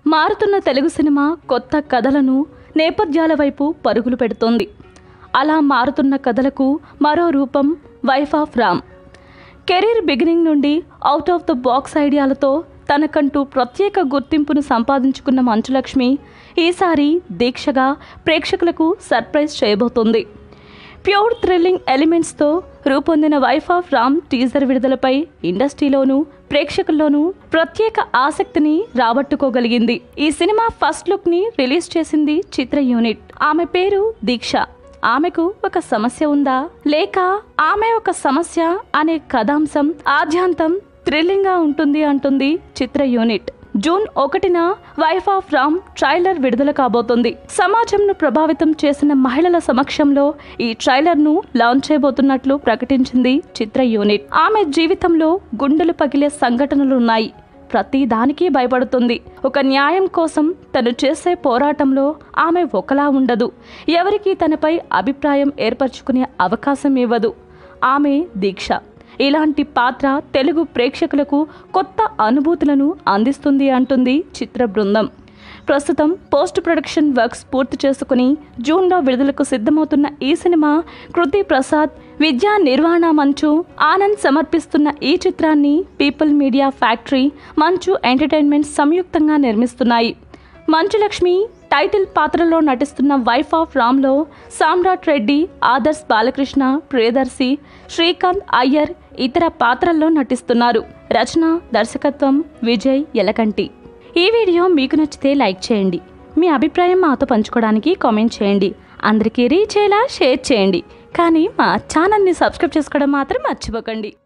మారుతున్న తెలుగు సినిమా కొత్త కథలను నేపథ్యాల వైపు పరుగులు పెడుతోంది అలా మారుతున్న కథలకు మరో రూపం wife of Ram career beginning నుండి అవుట్ ఆఫ్ ద బాక్స్ ఐడియాలతో తనకంటూ ప్రత్యేక గుర్తింపును సంపాదించుకున్న మంచులక్ష్మి ఈసారి దీక్షగా ప్రేక్షకులకు సర్ప్రైజ్ చేయబోతోంది ప్యూర్ థ్రిల్లింగ్ ఎలిమెంట్స్తో రూపొందిన వైఫ్ ఆఫ్ రామ్ టీజర్ విడుదలపై ఇండస్ట్రీలోనూ ప్రేక్షకుల్లోనూ ప్రత్యేక ఆసక్తిని రాబట్టుకోగలిగింది ఈ సినిమా ఫస్ట్ లుక్ ని రిలీజ్ చేసింది చిత్ర యూనిట్ ఆమె పేరు దీక్ష ఆమెకు ఒక సమస్య ఉందా లేక ఆమె ఒక సమస్య అనే కథాంశం ఆద్యాంతం థ్రిల్లింగ్ గా ఉంటుంది అంటుంది చిత్ర యూనిట్ జూన్ ఒకటిన వైఫ్ ఆఫ్ రామ్ ట్రైలర్ విడుదల కాబోతుంది సమాజంను ప్రభావితం చేసిన మహిళల సమక్షంలో ఈ ట్రైలర్ ను లాంచ్ చేయబోతున్నట్లు ప్రకటించింది చిత్ర యూనిట్ ఆమె జీవితంలో గుండెలు పగిలే సంఘటనలున్నాయి ప్రతి దానికి భయపడుతుంది ఒక న్యాయం కోసం తను చేసే పోరాటంలో ఆమె ఒకలా ఉండదు ఎవరికి తనపై అభిప్రాయం ఏర్పరచుకునే అవకాశం ఇవ్వదు ఆమె దీక్ష ఇలాంటి పాత్ర తెలుగు ప్రేక్షకులకు కొత్త అనుభూతులను అందిస్తుంది అంటుంది చిత్ర బృందం ప్రస్తుతం పోస్ట్ ప్రొడక్షన్ వర్క్స్ పూర్తి చేసుకుని జూన్లో విడుదలకు సిద్ధమవుతున్న ఈ సినిమా కృతి ప్రసాద్ విద్యా నిర్వహణ మంచు ఆనంద్ సమర్పిస్తున్న ఈ చిత్రాన్ని people media factory Manchu entertainment సంయుక్తంగా నిర్మిస్తున్నాయి మంచులక్ష్మి టైటిల్ పాత్రలో నటిస్తున్న వైఫ్ ఆఫ్ రామ్లో సామ్రాట్ రెడ్డి ఆదర్శ్ బాలకృష్ణ ప్రియదర్శి శ్రీకాంత్ అయ్యర్ ఇతర పాత్రల్లో నటిస్తున్నారు రచన దర్శకత్వం విజయ్ ఎలకంటి ఈ వీడియో మీకు నచ్చితే లైక్ చేయండి మీ అభిప్రాయం మాతో పంచుకోవడానికి కామెంట్ చేయండి అందరికీ రీచ్ అయ్యేలా షేర్ చేయండి కానీ మా ఛానల్ని సబ్స్క్రైబ్ చేసుకోవడం మాత్రం మర్చిపోకండి